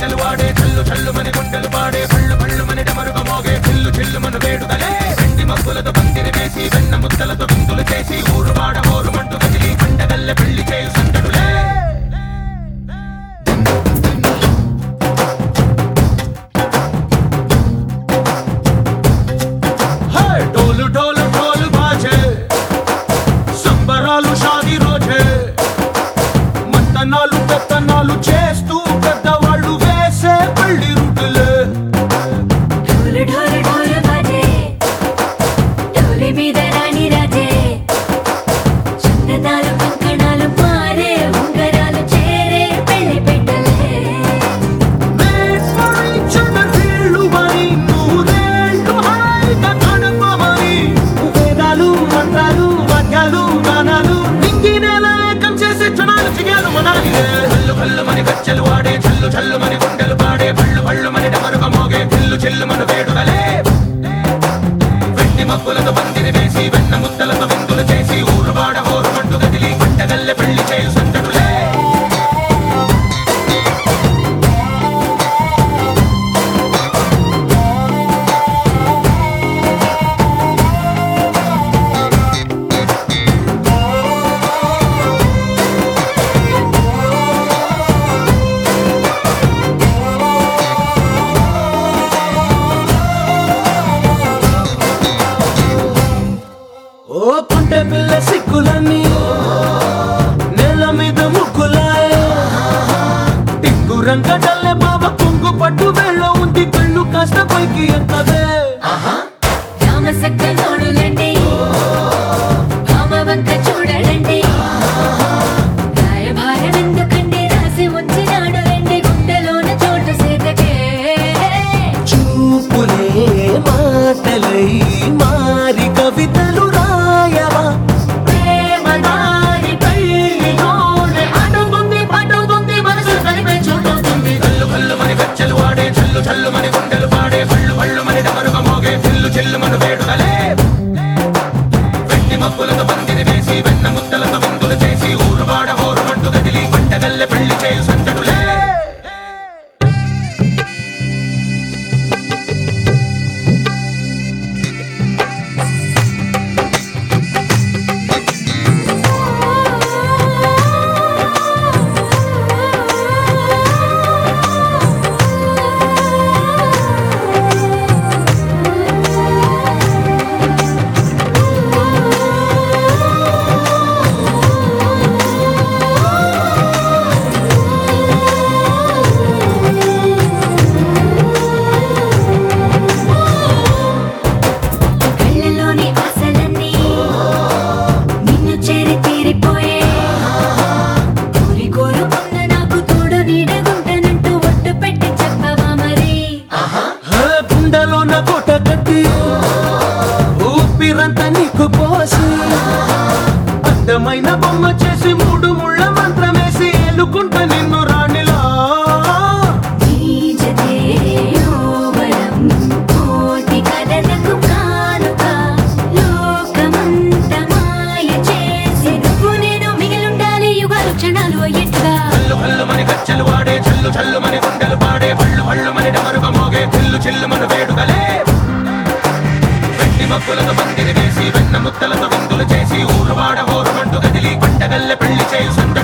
గజ్జలు వాడే చల్లు చల్లు మని గుండెలు పాడే పళ్ళు పళ్ళు మని డమరుగ మోగే చిల్లు చిల్లు మన వేడుదలే వెండి మబ్బులతో పందిరి వేసి వెన్న ముద్దలతో విందులు చేసి ఊరు వాడ హోరు మంటు కదిలి పండగల్లె పెళ్లి చేయు సందడులే హే, డోలు డోలు డోలు బాజే సంబరాలు షాది రోజే మంతనాలు పెత్తనాలు చేస్తూ పెద్దవాళ్ళు వేసే పెళ్లి రుటులే ఢోలు ఢోలు ఢోలు బాజే ఢోలి మీద రాణి రాజే చందనాలు కంకణాలు మారే ఉంగరాలు చేరే పెళ్లి పెట్టలే Made for each other వీళ్ళుమని, నూరేళ్ళు హాయిగా గడపమని. వేదాలు మంత్రాలు వాక్యాలు గానాలు నింగినేల ఏకం చేసే క్షణాలు చిగాలు మనాలిలే. హల్లు హల్లు మని గజ్జలు వాడే చల్లు చల్లు మని గుండెలు పాడే పళ్ళు పళ్ళు మని డమరుగ మోగే చిల్లు చిల్లు మన వేడుదలే వెండి మబ్బులతో పందిరి వేసి వెన్న ముద్దలతో విందులు చేసి ఊరు వాడ హోరు మంటు కదిలి పంటగల్లె పెళ్లి చేయు సందడులే ఓ పుంటె పిల్ల సిక్కులన్నీ నేల మీద ముగ్గులాయ టింగు రంగడల్లే బాబ కుంగు పట్టు వెళ్ళ ఉంది కళ్ళు కాస్త పైకి ఎత్తదే రామ సక్క నోడులండి భామ వంక చూడలండి రాయభారం ఎందుకండి రాసి ఉంచినాడు రండి గుండెలోన చోటు సీతకే చూపులే మాటలై మారి కవితలు రాయవా ప్రేమ దారి పెళ్లిలోనే అడుగుంది పడుగుంది మనసు కలిపే చూడుతుంది కల్లు కల్లు మని గజ్జలు వాడే చల్లు చల్లు మని గుండెలు పాడే పళ్ళు పళ్ళు మని డమరుగ మోగే చిల్లు చిల్లు మన వేడుదలే వెండి మబ్బులతో పందిరి వేసి వెన్న ముద్దలతో విందులు చేసి ఊరు వాడ హోరు మంటు కదిలి పంటగల్లె పెళ్లి చేయు సందడులే కళ్ళలోని ఆశలన్నీ నిన్ను చేరి తీరిపోయే కోరి కోరుకున్న నాకు తోడు నీడగుంటానంటూ ఒట్టు పెట్టి చెప్పవా మరి గుండెలోన కోట కట్టి ఊపిరంతా నీకు పోసి అందమైన బొమ్మ చేసి మూడు ముళ్ళ మంత్రమేసి ఎల్లుకుంటా నిన్ను రాణిలా నీజతే యోవరం కోటి కలలకు కానుక లోకమంత మాయ చేసి నువ్వు నేను మిగిలుండాలి యుగాలు క్షణాలు అయ్యేట్టుగా హల్లు హల్లు మని గజ్జలు వాడే చల్లు చల్లు మని గుండెలు పాడే పళ్ళు పళ్ళు మని డమరుగ మోగే చిల్లు చిల్లు మన వేడుదలే వెండి మబ్బులతో పందిరి వేసి వెన్న ముద్దలతో విందులు చేసి ఊరు వాడ హోరు మంటు కదిలి పంటగల్లె పెళ్లి చేయు సందడి